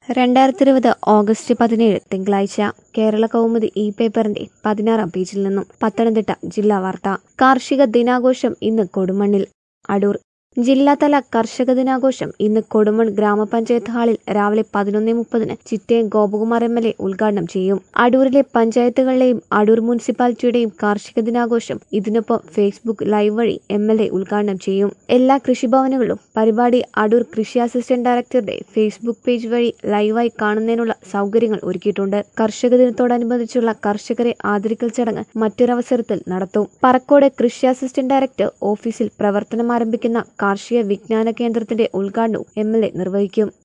രണ്ടായിരത്തി ഇരുപത് ഓഗസ്റ്റ് പതിനേഴ് തിങ്കളാഴ്ച കേരള കൗമുദി ഇ പേപ്പറിന്റെ പതിനാറാം പേജിൽ നിന്നും പത്തനംതിട്ട ജില്ലാ വാർത്ത കാർഷിക ദിനാഘോഷം ഇന്ന് കൊടുമണ്ണിൽ അടൂർ ജില്ലാതല കർഷക ദിനാഘോഷം ഇന്ന് കൊടുമൺ ഗ്രാമപഞ്ചായത്ത് ഹാളിൽ രാവിലെ പതിനൊന്ന് മുപ്പതിന് Chittayam Gopakumar M L A ഉദ്ഘാടനം ചെയ്യും അടൂരിലെ പഞ്ചായത്തുകളിലെയും അടൂർ മുനിസിപ്പാലിറ്റിയുടെയും കാർഷിക ദിനാഘോഷം ഇതിനൊപ്പം ഫേസ്ബുക്ക് ലൈവ് വഴി എം എൽ എ ഉദ്ഘാടനം ചെയ്യും എല്ലാ കൃഷിഭവനുകളിലും പരിപാടി അടൂർ കൃഷി അസിസ്റ്റന്റ് ഡയറക്ടറുടെ ഫേസ്ബുക്ക് പേജ് വഴി ലൈവായി കാണുന്നതിനുള്ള സൗകര്യങ്ങൾ ഒരുക്കിയിട്ടുണ്ട് കർഷക ദിനത്തോടനുബന്ധിച്ചുള്ള കർഷകരെ ആദരിക്കൽ ചടങ്ങ് മറ്റൊരവസരത്തിൽ നടത്തും പറക്കോട് കൃഷി അസിസ്റ്റന്റ് ഡയറക്ടർ ഓഫീസിൽ പ്രവർത്തനം ആരംഭിക്കുന്ന കാർഷിക വിജ്ഞാന കേന്ദ്രത്തിന്റെ ഉദ്ഘാടനവും എം എൽ എ നിർവഹിക്കും